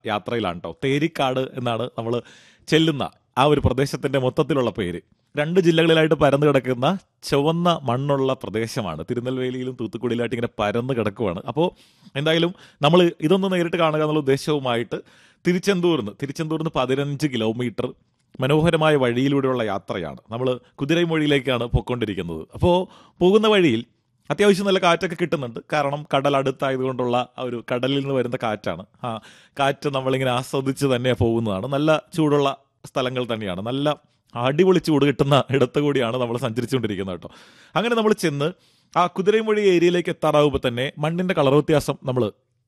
യാത്രയിലാണ് കേട്ടോ തേരിക്കാട് എന്നാണ് നമ്മൾ ചെല്ലുന്ന ആ ഒരു പ്രദേശത്തിന്റെ മൊത്തത്തിലുള്ള പേര് രണ്ട് ജില്ലകളിലായിട്ട് പരന്നു കിടക്കുന്ന ചുവന്ന മണ്ണുള്ള പ്രദേശമാണ് തിരുനെൽവേലിയിലും തൂത്തുക്കുടിയിലായിട്ട് ഇങ്ങനെ പരന്ന് കിടക്കുവാണ് അപ്പോൾ എന്തായാലും നമ്മൾ ഇതൊന്ന് നേരിട്ട് കാണുക എന്നുള്ള ഉദ്ദേശവുമായിട്ട് തിരുച്ചെന്തൂർന്ന് തിരുച്ചെന്തൂർന്ന് പതിനഞ്ച് കിലോമീറ്റർ മനോഹരമായ വഴിയിലൂടെയുള്ള യാത്രയാണ് നമ്മൾ കുതിരൈമൊഴിയിലേക്കാണ് പൊയ്ക്കൊണ്ടിരിക്കുന്നത് അപ്പോൾ പോകുന്ന വഴിയിൽ അത്യാവശ്യം നല്ല കാറ്റൊക്കെ കിട്ടുന്നുണ്ട് കാരണം കടൽ അടുത്തായതുകൊണ്ടുള്ള ആ ഒരു കടലിൽ നിന്ന് വരുന്ന കാറ്റാണ് ആ കാറ്റ് നമ്മളിങ്ങനെ ആസ്വദിച്ച് തന്നെ പോകുന്നതാണ് നല്ല ചൂടുള്ള സ്ഥലങ്ങൾ തന്നെയാണ് നല്ല അടിപൊളി ചൂട് കിട്ടുന്ന ഇടത്ത് കൂടിയാണ് നമ്മൾ സഞ്ചരിച്ചുകൊണ്ടിരിക്കുന്നത് കേട്ടോ അങ്ങനെ നമ്മൾ ചെന്ന് ആ കുതിരൈമൊഴി ഏരിയയിലേക്ക് എത്താറാവുമ്പോൾ തന്നെ മണ്ണിന്റെ കളർ വ്യത്യാസം നമ്മൾ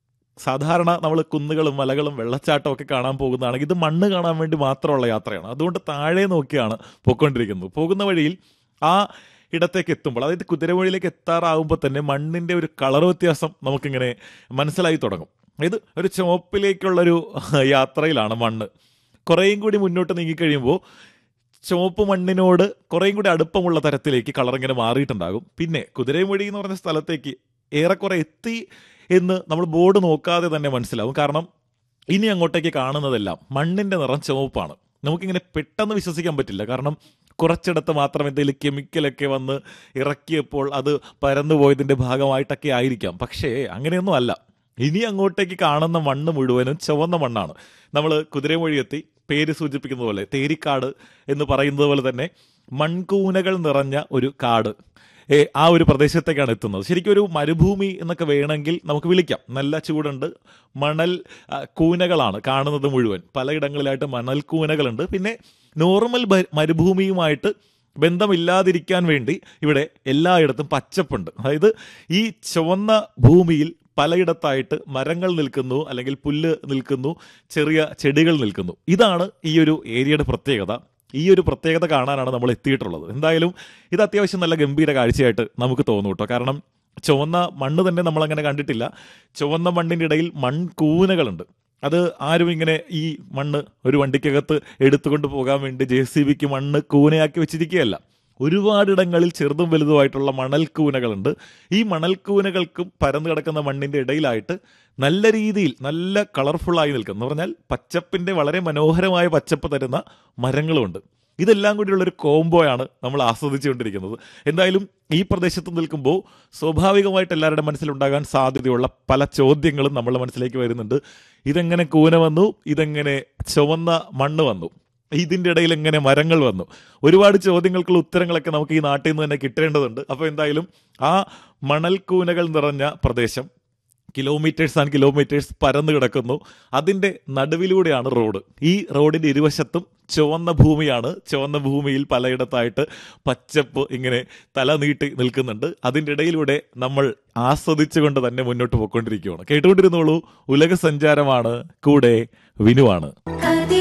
സാധാരണ നമ്മൾ കുന്നുകളും മലകളും വെള്ളച്ചാട്ടവും ഒക്കെ കാണാൻ പോകുന്നതാണെങ്കിൽ ഇത് മണ്ണ് കാണാൻ വേണ്ടി മാത്രമുള്ള യാത്രയാണ് അതുകൊണ്ട് താഴെ നോക്കിയാണ് പോയിക്കൊണ്ടിരിക്കുന്നത് പോകുന്ന വഴിയിൽ ആ ഇടത്തേക്ക് എത്തുമ്പോൾ അതായത് കുതിരവഴിയിലേക്ക് എത്താറാവുമ്പോൾ തന്നെ മണ്ണിന്റെ ഒരു കളർ വ്യത്യാസം നമുക്കിങ്ങനെ മനസ്സിലായി തുടങ്ങും ഇത് ഒരു ചുവപ്പിലേക്കുള്ളൊരു യാത്രയിലാണ് മണ്ണ് കുറേയും കൂടി മുന്നോട്ട് നീങ്ങിക്കഴിയുമ്പോൾ ചുവപ്പ് മണ്ണിനോട് കുറേയും കൂടി അടുപ്പമുള്ള തരത്തിലേക്ക് കളർ ഇങ്ങനെ മാറിയിട്ടുണ്ടാകും പിന്നെ കുതിരമൊഴി എന്ന് പറഞ്ഞ സ്ഥലത്തേക്ക് ഏറെക്കുറെ എത്തി എന്ന് നമ്മൾ ബോർഡ് നോക്കാതെ തന്നെ മനസ്സിലാവും കാരണം ഇനി അങ്ങോട്ടേക്ക് കാണുന്നതെല്ലാം മണ്ണിന്റെ നിറം ചുവപ്പാണ് നമുക്കിങ്ങനെ പെട്ടെന്ന് വിശ്വസിക്കാൻ പറ്റില്ല കാരണം കുറച്ചിടത്ത് മാത്രം എന്തെങ്കിലും കെമിക്കലൊക്കെ വന്ന് ഇറക്കിയപ്പോൾ അത് പരന്നു പോയതിന്റെ ഭാഗമായിട്ടൊക്കെ ആയിരിക്കാം പക്ഷേ അങ്ങനെയൊന്നും അല്ല ഇനി അങ്ങോട്ടേക്ക് കാണുന്ന മണ്ണ് മുഴുവനും ചുവന്ന മണ്ണാണ് നമ്മൾ കുതിരമൊഴി എത്തി പേര് സൂചിപ്പിക്കുന്ന പോലെ തേരിക്കാട് എന്ന് പറയുന്നത് പോലെ തന്നെ മൺകൂനകൾ നിറഞ്ഞ ഒരു കാട് ഏ, ആ ഒരു പ്രദേശത്തേക്കാണ് എത്തുന്നത് ശരിക്കും ഒരു മരുഭൂമി എന്നൊക്കെ വേണമെങ്കിൽ നമുക്ക് വിളിക്കാം നല്ല ചൂടുണ്ട് മണൽ ആ, കൂനകളാണ് കാണുന്നത് മുഴുവൻ പലയിടങ്ങളിലായിട്ട് മണൽ കൂനകളുണ്ട് പിന്നെ നോർമൽ ഭ- മരുഭൂമിയുമായിട്ട് ബന്ധമില്ലാതിരിക്കാൻ വേണ്ടി ഇവിടെ എല്ലായിടത്തും പച്ചപ്പുണ്ട് അതായത് ഈ ചുവന്ന ഭൂമിയിൽ പലയിടത്തായിട്ട് മരങ്ങൾ നിൽക്കുന്നു അല്ലെങ്കിൽ പുല്ല് നിൽക്കുന്നു ചെറിയ ചെടികൾ നിൽക്കുന്നു ഇതാണ് ഈ ഒരു ഏരിയയുടെ പ്രത്യേകത ഈ ഒരു പ്രത്യേകത കാണാനാണ് നമ്മൾ എത്തിയിട്ടുള്ളത് എന്തായാലും ഇത് അത്യാവശ്യം നല്ല ഗംഭീര കാഴ്ചയായിട്ട് നമുക്ക് തോന്നും കേട്ടോ കാരണം ചുവന്ന മണ്ണ് തന്നെ നമ്മൾ അങ്ങനെ കണ്ടിട്ടില്ല ചുവന്ന മണ്ണിൻ്റെ ഇടയിൽ മൺകൂനകളുണ്ട് അത് ആരും ഇങ്ങനെ ഈ മണ്ണ് ഒരു വണ്ടിക്കകത്ത് എടുത്തുകൊണ്ട് പോകാൻ വേണ്ടി ജെ സി ബിക്ക് മണ്ണ് കൂനയാക്കി വെച്ചിരിക്കുകയല്ല ഒരുപാടിടങ്ങളിൽ ചെറുതും വലുതുമായിട്ടുള്ള മണൽക്കൂനകളുണ്ട് ഈ മണൽക്കൂനകൾക്കും പരന്നു കിടക്കുന്ന മണ്ണിന്റെ ഇടയിലായിട്ട് നല്ല രീതിയിൽ നല്ല കളർഫുള്ളായി നിൽക്കും എന്ന് പറഞ്ഞാൽ പച്ചപ്പിന്റെ വളരെ മനോഹരമായ പച്ചപ്പ് തരുന്ന മരങ്ങളുമുണ്ട് ഇതെല്ലാം കൂടിയുള്ള ഒരു കോംബോയാണ് നമ്മൾ ആസ്വദിച്ചുകൊണ്ടിരിക്കുന്നത് എന്തായാലും ഈ പ്രദേശത്ത് നിൽക്കുമ്പോൾ സ്വാഭാവികമായിട്ട് എല്ലാവരുടെ മനസ്സിലുണ്ടാകാൻ സാധ്യതയുള്ള പല ചോദ്യങ്ങളും നമ്മളുടെ മനസ്സിലേക്ക് വരുന്നുണ്ട് ഇതെങ്ങനെ കൂന വന്നു ഇതെങ്ങനെ ചുവന്ന മണ്ണ് വന്നു ഇതിന്റെ ഇടയിൽ എങ്ങനെ മരങ്ങൾ വന്നു ഒരുപാട് ചോദ്യങ്ങൾക്കുള്ള ഉത്തരങ്ങളൊക്കെ നമുക്ക് ഈ നാട്ടിൽ നിന്ന് തന്നെ കിട്ടേണ്ടതുണ്ട് അപ്പോൾ എന്തായാലും ആ മണൽക്കൂനകൾ നിറഞ്ഞ പ്രദേശം കിലോമീറ്റേഴ്സ് ആൻഡ് കിലോമീറ്റേഴ്സ് പരന്നു കിടക്കുന്നു അതിന്റെ നടുവിലൂടെയാണ് റോഡ് ഈ റോഡിന്റെ ഇരുവശത്തും ചുവന്ന ഭൂമിയാണ് ചുവന്ന ഭൂമിയിൽ പലയിടത്തായിട്ട് പച്ചപ്പ് ഇങ്ങനെ തല നീട്ടി നിൽക്കുന്നുണ്ട് അതിന്റെ ഇടയിലൂടെ നമ്മൾ ആസ്വദിച്ചുകൊണ്ട് തന്നെ മുന്നോട്ട് പോയിക്കൊണ്ടിരിക്കുകയാണ് കേട്ടുകൊണ്ടിരുന്നോളൂ ഉലക സഞ്ചാരമാണ് കൂടെ വിനുവാണ് കതിർ